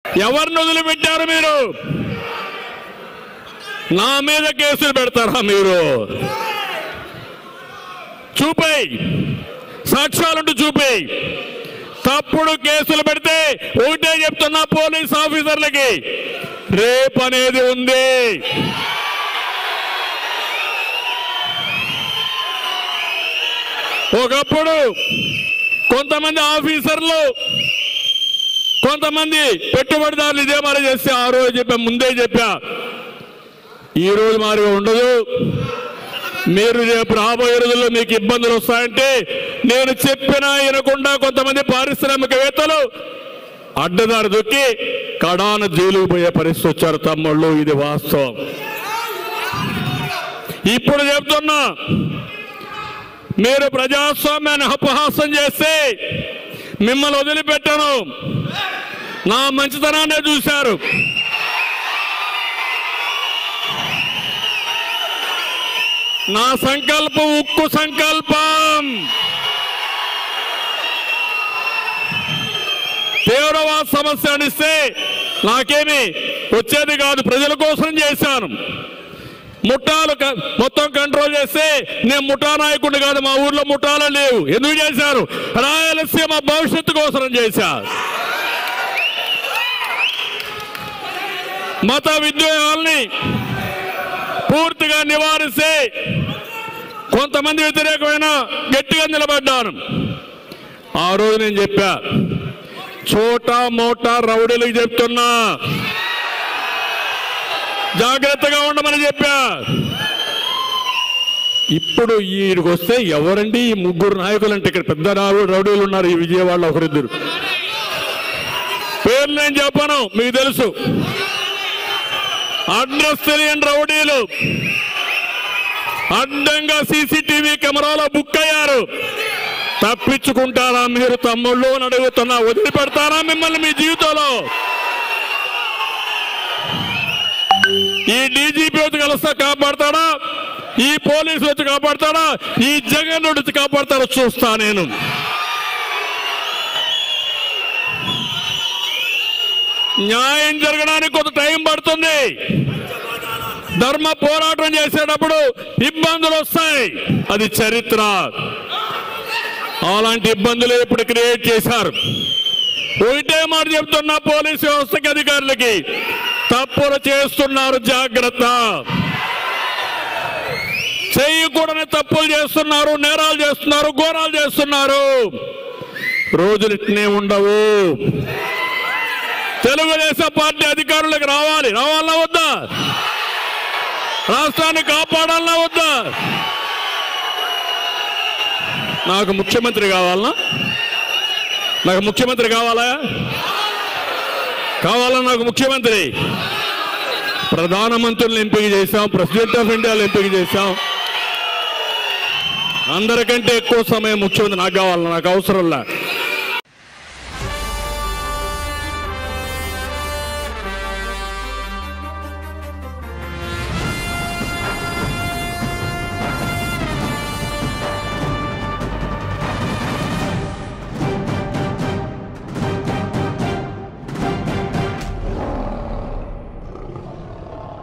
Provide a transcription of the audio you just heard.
ఎవరిని వదిలిపెట్టారు మీరు నా మీద కేసులు పెడతారా మీరు చూపేయ్ సాక్ష్యాలుంటూ చూపేయ్ తప్పుడు కేసులు పెడితే ఒకటే చెప్తున్నా పోలీస్ ఆఫీసర్లకి రేపు అనేది ఉంది ఒకప్పుడు కొంతమంది ఆఫీసర్లు కొంతమంది పెట్టుబడిదారులు ఇదే మరి చేస్తే ఆ రోజు చెప్పా ముందే చెప్పా ఈ రోజు మరి ఉండదు మీరు రేపు రాబోయే రోజుల్లో మీకు ఇబ్బందులు వస్తాయంటే నేను చెప్పినా వినకుండా కొంతమంది పారిశ్రామికవేత్తలు అడ్డదారి దొక్కి కడాన జైలుకు పోయే పరిస్థితి వచ్చారు తమ్ముళ్ళు ఇది వాస్తవం ఇప్పుడు చెప్తున్నా మీరు ప్రజాస్వామ్యాన్ని అపహాసం చేస్తే మిమ్మల్ని వదిలిపెట్టను నా మంచితనాన్ని చూశారు నా సంకల్పం ఉక్కు సంకల్పం తీవ్రవాద సమస్య అనిస్తే నాకేమి వచ్చేది కాదు ప్రజల కోసం చేశాను ముఠాలు క- మొత్తం కంట్రోల్ చేస్తే నేను ముఠా నాయకుడిని కాదు మా ఊర్లో ముఠాలు లేవు ఎందుకు చేశారు రాయలసీమ భవిష్యత్తు కోసం చేశారు మత విద్వేషాల్ని పూర్తిగా నివారిస్తే కొంతమంది వ్యతిరేకమైన గట్టిగా నిలబడ్డాను ఆ రోజు నేను చెప్పా చోటా మోటా రౌడీలకు చెప్తున్నా జాగ్రత్తగా ఉండమని చెప్పా ఇప్పుడు ఈడికి వస్తే ఎవరండి ఈ ముగ్గురు నాయకులు అంటే ఇక్కడ పెద్ద రావు రౌడీలు ఉన్నారు ఈ విజయవాడలో ఒకరిద్దరు పేర్లు నేను చెప్పను మీకు తెలుసు అడ్రస్ తెలియని రౌడీలు అడ్డంగా సీసీటీవీ కెమెరాలో బుక్ అయ్యారు తప్పించుకుంటారా మీరు తమ్ముళ్ళు అని అడుగుతున్నా వదిలిపెడతారా మిమ్మల్ని మీ జీవితంలో ఈ డీజీపీ వచ్చి కలిస్తే కాపాడతాడా ఈ పోలీసు వచ్చి కాపాడతాడా ఈ జగన్ వచ్చి కాపాడతాడా చూస్తా నేను న్యాయం జరగడానికి కొంత టైం పడుతుంది ధర్మ పోరాటం చేసేటప్పుడు ఇబ్బందులు వస్తాయి అది చరిత్ర అలాంటి ఇబ్బందులు ఇప్పుడు క్రియేట్ చేశారు ఒకటే మాట చెప్తున్నా పోలీసు వ్యవస్థకి అధికారులకి తప్పులు చేస్తున్నారు జాగ్రత్త చేయకూడని తప్పులు చేస్తున్నారు నేరాలు చేస్తున్నారు ఘోరాలు చేస్తున్నారు రోజులు ఇట్నే ఉండవు తెలుగుదేశం పార్టీ అధికారులకు రావాలి రావాలన్నా వద్దా రాష్ట్రాన్ని కాపాడాలన్నా వద్దా నాకు ముఖ్యమంత్రి కావాలనా నాకు ముఖ్యమంత్రి కావాలా కావాలా నాకు ముఖ్యమంత్రి ప్రధానమంత్రులను ఎంపిక చేశాం ప్రెసిడెంట్ ఆఫ్ ఇండియాలో ఎంపిక చేశాం అందరికంటే ఎక్కువ సమయం ముఖ్యమంత్రి నాకు కావాలా నాకు అవసరంలా